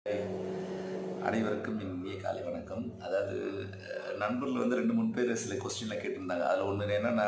அனைவருக்கும் இனிய காலை வணக்கம் அதாவது அஹ், நண்பர்கள் வந்து ரெண்டு மூணு பேர் சில கொஸ்டின்லாம் கேட்டிருந்தாங்க அதில் ஒன்று என்னென்னா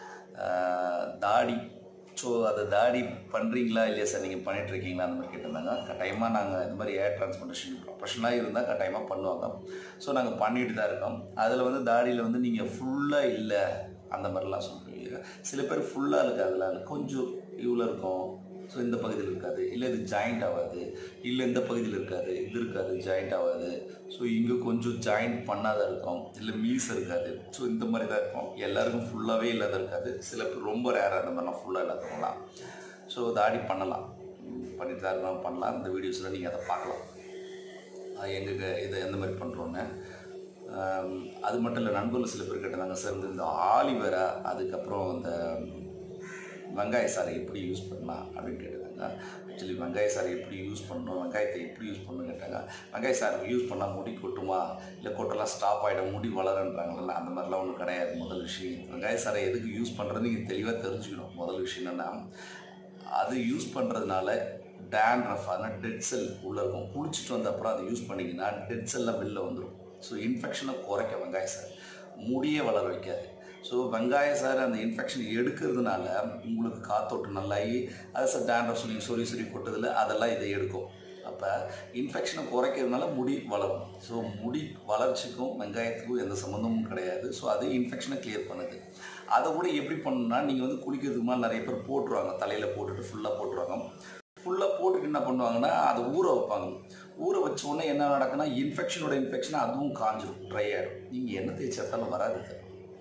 அஹ், தாடி ஸோ அதை தாடி பண்ணுறீங்களா இல்லையா சார் நீங்கள் பண்ணிட்டு இருக்கீங்களா அந்த மாதிரி கேட்டிருந்தாங்க கட்டாயமாக நாங்கள் இந்த மாதிரி ஏர் டிரான்ஸ்போர்ட்டேஷன் ப்ரொஃபஷனலாக இருந்தால் கட்டாயமாக பண்ணுவாங்க ஸோ நாங்கள் பண்ணிட்டு தான் இருக்கோம் அதில் வந்து தாடியில் வந்து நீங்கள் ஃபுல்லாக இல்லை அந்த மாதிரிலாம் சொல்லுவீங்க சில பேர் ஃபுல்லாக இருக்காதுல அது கொஞ்சம் இவ்வளோ இருக்கும் ஸோ இந்த பகுதியில் இருக்காது இல்லை இது ஜாயிண்ட் ஆகாது இல்லை இந்த பகுதியில் இருக்காது இது இருக்காது ஜாயிண்ட் ஆகாது ஸோ இங்கே கொஞ்சம் ஜாயிண்ட் பண்ணாத இருக்கும் இல்லை மீஸ் இருக்காது ஸோ இந்த மாதிரி தான் இருக்கும் எல்லாருக்கும் ஃபுல்லாகவே இல்லாத இருக்காது சில பேர் ரொம்ப ரேராக அந்த மாதிரிலாம் ஃபுல்லாக இல்லாதவங்களாம் ஸோ தாடி பண்ணலாம் ம், பண்ணிட்டு தான் இருக்கோம் பண்ணலாம் இந்த வீடியோஸில் நீங்கள் அதை பார்க்கலாம் எங்களுக்கு இதை எந்த மாதிரி பண்ணுறோன்னு ஆம், அது மட்டும் இல்லை நண்பர்கள் சில பேர் கேட்டிருந்தாங்க சார் வந்து இந்த ஆலிவேரா அதுக்கப்புறம் இந்த வெங்காய சாறை எப்படி யூஸ் பண்ணலாம் அப்படின்னு கேட்டிருந்தாங்க ஆக்சுவலி வெங்காய சாறை எப்படி யூஸ் பண்ணணும் வெங்காயத்தை எப்படி யூஸ் பண்ணணும்னு கேட்டாங்க வெங்காய சாறை யூஸ் பண்ணால் முடி கொட்டுமா இல்லை கொட்டெல்லாம் ஸ்டாப் ஆகிடும் முடி வளரன்றாங்கல்ல அந்த மாதிரிலாம் ஒன்றும் கிடையாது முதல் விஷயம் வெங்காய சாறை எதுக்கு யூஸ் பண்ணுறது நீங்கள் தெளிவாக தெரிஞ்சுக்கணும் முதல் விஷயம் என்னென்னா அது யூஸ் பண்ணுறதுனால டேண்ட்ரஃப் அதனால் டெட் செல் உள்ளே இருக்கும் குளிச்சுட்டு வந்த அப்புறம் அதை யூஸ் பண்ணிங்கன்னா டெட் செல்லாம் வெளில வந்துடும் ஸோ இன்ஃபெக்ஷனை குறைக்க வெங்காய சார் முடியே வளர வைக்காது ஸோ வெங்காய சாறு அந்த இன்ஃபெக்ஷன் எடுக்கிறதுனால உங்களுக்கு காத்தோட்டம் நல்லாகி அது சார் டேண்ட்ரஃப் சொல்லி சொறி சொறி கொட்டதில் அதெல்லாம் இதை எடுக்கும் அப்போ இன்ஃபெக்ஷனை குறைக்கிறதுனால முடி வளரும் ஸோ முடி வளர்ச்சிக்கும் வெங்காயத்துக்கும் எந்த சம்மந்தமும் கிடையாது ஸோ அது இன்ஃபெக்ஷனை கிளியர் பண்ணுது அதை கூட எப்படி பண்ணணும்னா நீங்கள் வந்து குளிக்கிறதுக்கு முன்னாடி நிறைய பேர் போட்டுருவாங்க தலையில் போட்டுட்டு ஃபுல்லாக போட்டுருவாங்க ஃபுல்லாக போட்டுட்டு என்ன பண்ணுவாங்கன்னா அதை ஊற வைப்பாங்க ஊற வச்ச உடனே என்ன நடக்குன்னா இன்ஃபெக்ஷனோட இன்ஃபெக்ஷன் அதுவும் காஞ்சிரும் ட்ரை ஆகிடும் நீங்கள் என்ன தேய்ச்சி எடுத்தாலும் வராது அது.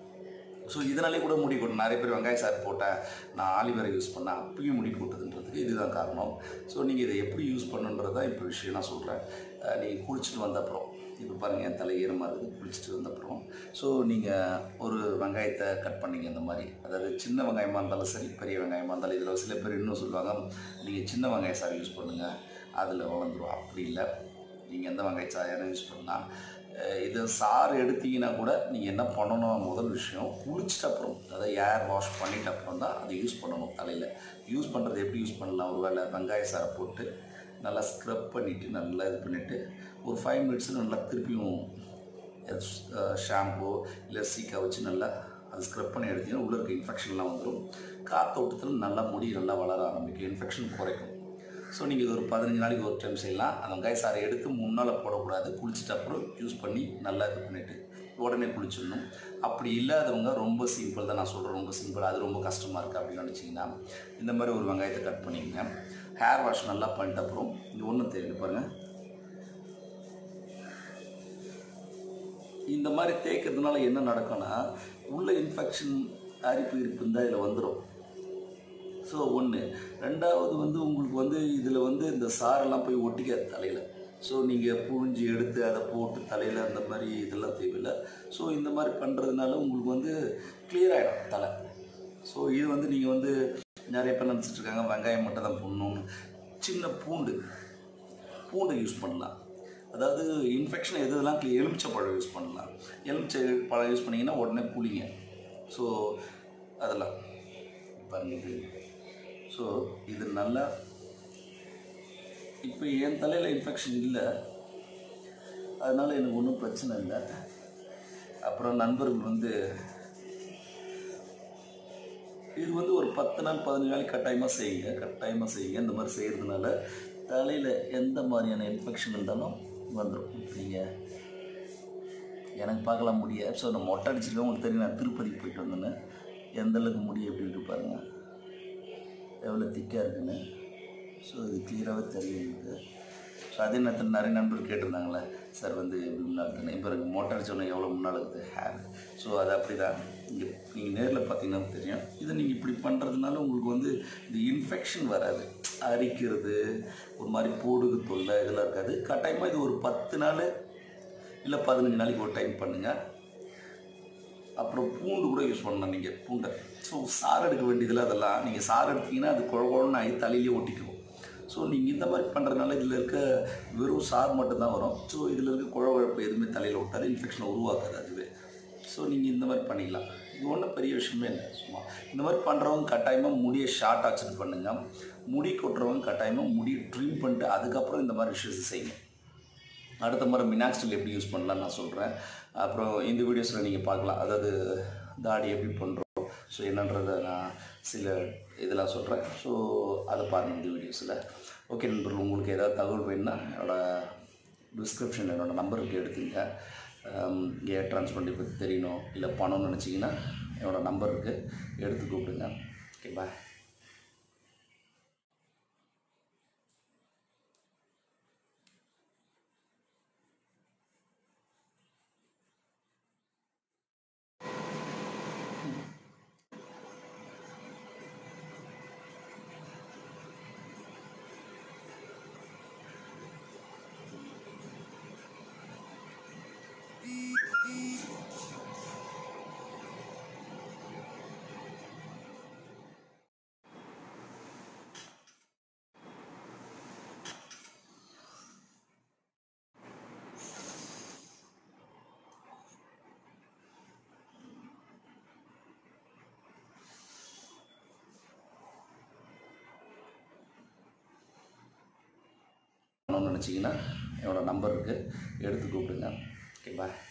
ஸோ இதனாலே கூட முடி கொட்டும் நிறைய பேர் வெங்காய சாறு போட்டேன் நான் ஆலிவேரை யூஸ் பண்ணேன் அப்பயும் முடி கொட்டுதுன்றதுக்கு இதுதான் காரணம் ஸோ நீங்கள் இதை எப்படி யூஸ் பண்ணுன்றது தான் இப்போ விஷயம் நான் சொல்கிறேன் நீங்கள் குளிச்சுட்டு வந்த அப்புறம் இப்போ பாருங்கள் என் தலை ஈரமாக இருக்குது குளிச்சுட்டு வந்த அப்புறம் ஸோ நீங்கள் ஒரு வெங்காயத்தை கட் பண்ணீங்க இந்த மாதிரி அதாவது சின்ன வெங்காயமாக இருந்தாலும் சரி பெரிய வெங்காயமாக இருந்தாலும் இதில் சில பேர் இன்னும் சொல்லுவாங்க நீங்கள் சின்ன வெங்காய சாறு யூஸ் பண்ணுங்கள் அதில் வளர்ந்துரும் அப்படி இல்லை நீங்கள் எந்த வெங்காய சாயம் யூஸ் பண்ணலாம் அஹ் இது சாறு எடுத்தீங்கன்னா கூட நீங்கள் என்ன பண்ணணும் முதல் விஷயம் குளிச்சிட்ட அப்புறம் அதாவது ஏர் வாஷ் பண்ணிட்ட அப்புறம் தான் அதை யூஸ் பண்ணணும் தலையில் யூஸ் பண்ணுறது எப்படி யூஸ் பண்ணலாம் ஒரு வேளை வெங்காய சாரை போட்டு நல்லா ஸ்க்ரப் பண்ணிவிட்டு நல்லா இது பண்ணிவிட்டு ஒரு ஃபைவ் மினிட்ஸில் நல்லா திருப்பியும் ஷாம்பு இல்லை சீக்கா வச்சு நல்லா அது ஸ்க்ரப் பண்ணி எடுத்தீங்கன்னா உள்ளே இருக்க இன்ஃபெக்ஷன்லாம் வந்துடும் காத்தோட்டத்தில் நல்லா முடி நல்லா வளர ஆரம்பிக்கும் இன்ஃபெக்ஷன் குறைக்கும் ஸோ நீங்கள் இது ஒரு பதினஞ்சு நாளைக்கு ஒரு டைம் செய்யலாம் அந்த வெங்காய சாறை எடுத்து முன்னால் போடக்கூடாது குளிச்சிட்ட அப்புறம் யூஸ் பண்ணி நல்லா இது பண்ணிவிட்டு உடனே குளிச்சிடணும் அப்படி இல்லாதவங்க ரொம்ப சிம்பிள் தான் நான் சொல்கிறேன் ரொம்ப சிம்பிள் அது ரொம்ப கஷ்டமாக இருக்குது அப்படின்னு நினச்சிங்கன்னா இந்த மாதிரி ஒரு வெங்காயத்தை கட் பண்ணிக்கங்க ஹேர் வாஷ் நல்லா பண்ணிட்ட அப்புறம் இங்கே ஒன்றும் தெரியுது பாருங்கள் இந்த மாதிரி தேய்க்கிறதுனால என்ன நடக்கும்னா உள்ள இன்ஃபெக்ஷன் அரிப்பு இருப்பு இருந்தால் இதில் வந்துடும் ஸோ ஒன்று ரெண்டாவது வந்து உங்களுக்கு வந்து இதில் வந்து இந்த சாரெல்லாம் போய் ஒட்டிக்காது தலையில் ஸோ நீங்கள் புழிஞ்சு எடுத்து அதை போட்டு தலையில் அந்த மாதிரி இதெல்லாம் தேவையில்லை ஸோ இந்த மாதிரி பண்ணுறதுனால உங்களுக்கு வந்து கிளியர் ஆகிடும் தலை ஸோ இது வந்து நீங்கள் வந்து நிறைய பேர் நினச்சிட்டு இருக்காங்க வெங்காயம் மட்டும் தான் போடணும்னு சின்ன பூண்டு பூண்டை யூஸ் பண்ணலாம் அதாவது இன்ஃபெக்ஷன் எது எதெல்லாம் clear- எலுமிச்சை பழம் யூஸ் பண்ணலாம் எலுமிச்சை பழம் யூஸ் பண்ணிங்கன்னா உடனே புளிங்க ஸோ அதெல்லாம் பாருங்க இப்படி ஸோ இது நல்லா இப்போ என் தலையில் இன்ஃபெக்ஷன் இல்லை அதனால் எனக்கு ஒன்றும் பிரச்சனை இல்லை அப்புறம் நண்பர்கள் வந்து இது வந்து ஒரு பத்து நாள் பதினஞ்சு நாளைக்கு கட்டாயமாக செய்யுங்க கட்டாயமாக செய்யுங்க இந்த மாதிரி செய்கிறதுனால தலையில் எந்த மாதிரியான இன்ஃபெக்ஷன் இருந்தாலும் வந்துடும் நீங்கள் எனக்கு பார்க்கலாம் முடிய ஸோ நான் மொட்டை அடிச்சிருக்கேன் உங்களுக்கு தெரியும் நான் திருப்பதிக்கு போயிட்டு வந்தேன்னு எந்த அளவுக்கு முடிய எப்படி இருக்கு பாருங்க எவ்வளோ திக்காக இருக்குன்னு ஸோ இது கிளியராகவே தெரியும் எனக்கு ஸோ அதே நேரத்தில் நிறைய நண்பர் கேட்டிருந்தாங்களே சார் வந்து எப்படி முன்னால் இருக்குன்னு இப்போ எனக்கு மோட்டர் அடிச்சோன்னே எவ்வளோ முன்னால் இருக்குது ஹேர் ஸோ அது அப்படி தான் இங்கே நீங்கள் நேரில் பார்த்தீங்கன்னா தெரியும் இதை நீங்கள் இப்படி பண்ணுறதுனால உங்களுக்கு வந்து இந்த இன்ஃபெக்ஷன் வராது அரிக்கிறது ஒரு மாதிரி போடுகு தொல்லை இதெல்லாம் இருக்காது கட்டாயமாக இது ஒரு பத்து நாள் இல்லை பதினஞ்சு நாளைக்கு ஒரு டைம் பண்ணுங்கள் அப்புறம் பூண்டு கூட யூஸ் பண்ணலாம் நீங்கள் பூண்டை ஸோ சாறு எடுக்க வேண்டியதில் அதெல்லாம் நீங்கள் சாறு எடுத்தீங்கன்னா அது குழ குழன்னு ஆகி தலையிலே ஒட்டிக்கும் ஸோ நீங்கள் இந்த மாதிரி பண்ணுறதுனால இதில் இருக்க வெறும் சாறு மட்டும்தான் வரும் ஸோ இதில் இருக்க குழ குழப்பு எதுவுமே தலையில் ஒட்டாது இன்ஃபெக்ஷனை உருவாக்காது அதுவே ஸோ நீங்கள் இந்த மாதிரி பண்ணிக்கலாம் இது ஒன்றும் பெரிய விஷயமே இல்லை சும்மா இந்த மாதிரி பண்ணுறவங்க கட்டாயமாக முடியை ஷார்ட் ஆச்சுன்னு பண்ணுங்கள் முடி கொட்டுறவங்க கட்டாயமாக முடியை ட்ரிம் பண்ணிட்டு அதுக்கப்புறம் இந்த மாதிரி விஷயத்தை செய்யுங்க அடுத்த முறை மினாக்ஸ்டில் எப்படி யூஸ் பண்ணலாம் நான் சொல்கிறேன் அப்புறம் இந்த வீடியோஸில் நீங்கள் பார்க்கலாம் அதாவது தாடி எப்படி பண்ணுறோம் ஸோ என்னன்றதை நான் சில இதெல்லாம் சொல்கிறேன் ஸோ அதை பாருங்கள் இந்த வீடியோஸில் ஓகே நண்பர்கள் உங்களுக்கு ஏதாவது தகவல் வேணும்னா என்னோடய டிஸ்கிரிப்ஷன் என்னோடய நம்பருக்கு எடுத்துங்க ஏர் டிரான்ஸ்பரண்ட்டை பற்றி தெரியணும் இல்லை பணம்னு நினச்சிங்கன்னா என்னோடய நம்பர் இருக்குது எடுத்து கூப்பிடுங்க ஓகே பாய் பண்ணணும்னு நினச்சிங்கன்னா என்னோடய நம்பர் இருக்குது எடுத்து கூப்பிடுங்க ஓகே பாய்